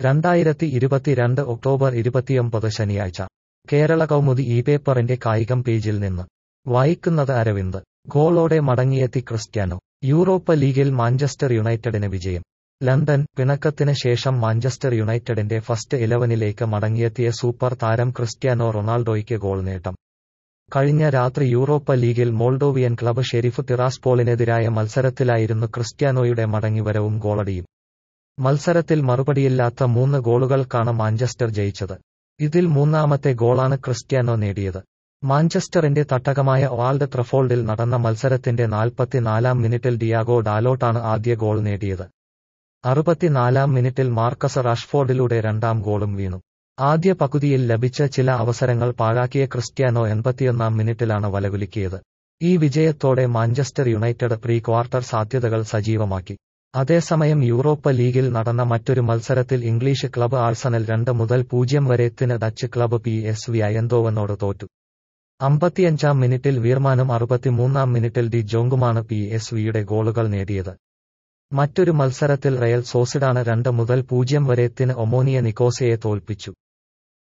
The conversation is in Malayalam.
രണ്ടായിരത്തി ഇരുപത്തിരണ്ട് ഒക്ടോബർ ഇരുപത്തിയൊമ്പത് ശനിയാഴ്ച കേരള കൗമുദി ഈ പേപ്പറിന്റെ കായികം പേജിൽ നിന്ന് വായിക്കുന്നത് അരവിന്ദ് ഗോളോടെ മടങ്ങിയെത്തി ക്രിസ്ത്യാനോ യൂറോപ്പ ലീഗിൽ മാഞ്ചസ്റ്റർ യുണൈറ്റഡിന് വിജയം ലണ്ടൻ പിണക്കത്തിന് ശേഷം മാഞ്ചസ്റ്റർ യുണൈറ്റഡിന്റെ ഫസ്റ്റ് ഇലവനിലേക്ക് മടങ്ങിയെത്തിയ സൂപ്പർ താരം ക്രിസ്ത്യാനോ റൊണാൾഡോയ്ക്ക് ഗോൾ നേട്ടം കഴിഞ്ഞ രാത്രി യൂറോപ്പ ലീഗിൽ മോൾഡോവിയൻ ക്ലബ് ഷെരിഫ് തിറാസ്പോളിനെതിരായ മത്സരത്തിലായിരുന്നു ക്രിസ്ത്യാനോയുടെ മടങ്ങിവരവും ഗോളടിയും മത്സരത്തിൽ മറുപടിയില്ലാത്ത മൂന്ന് ഗോളുകൾക്കാണ് മാഞ്ചസ്റ്റർ ജയിച്ചത് ഇതിൽ മൂന്നാമത്തെ ഗോളാണ് ക്രിസ്ത്യാനോ നേടിയത് മാഞ്ചസ്റ്ററിന്റെ തട്ടകമായ ഓൾഡ് ട്രഫോൾഡിൽ നടന്ന മത്സരത്തിന്റെ നാൽപ്പത്തിനാലാം മിനിറ്റിൽ ഡിയാഗോ ഡാലോട്ടാണ് ആദ്യ ഗോൾ നേടിയത് അറുപത്തിനാലാം മിനിറ്റിൽ മാർക്കസ് റാഷ്ഫോർഡിലൂടെ രണ്ടാം ഗോളും വീണു ആദ്യ പകുതിയിൽ ലഭിച്ച ചില അവസരങ്ങൾ പാഴാക്കിയ ക്രിസ്ത്യാനോ എൺപത്തിയൊന്നാം മിനിറ്റിലാണ് വലകുലുക്കിയത് ഈ വിജയത്തോടെ മാഞ്ചസ്റ്റർ യുണൈറ്റഡ് പ്രീ ക്വാർട്ടർ സാധ്യതകൾ സജീവമാക്കി അതേസമയം യൂറോപ്പ ലീഗിൽ നടന്ന മറ്റൊരു മത്സരത്തിൽ ഇംഗ്ലീഷ് ക്ലബ്ബ് ആഴ്സണൽ രണ്ട് മുതൽ പൂജ്യം വരെത്തിന് Dutch club P S V അയന്തോവനോട് തോറ്റു അമ്പത്തിയഞ്ചാം മിനിറ്റിൽ വീർമാനും അറുപത്തിമൂന്നാം മിനിറ്റിൽ ഡി ജോങ്കുമാണ് പി എസ് വിയുടെ ഗോളുകൾ നേടിയത് മറ്റൊരു മത്സരത്തിൽ റയൽ സോസിഡാണ് രണ്ട് മുതൽ പൂജ്യം വരെത്തിന് ഒമോനിയ നിക്കോസയെ തോൽപ്പിച്ചു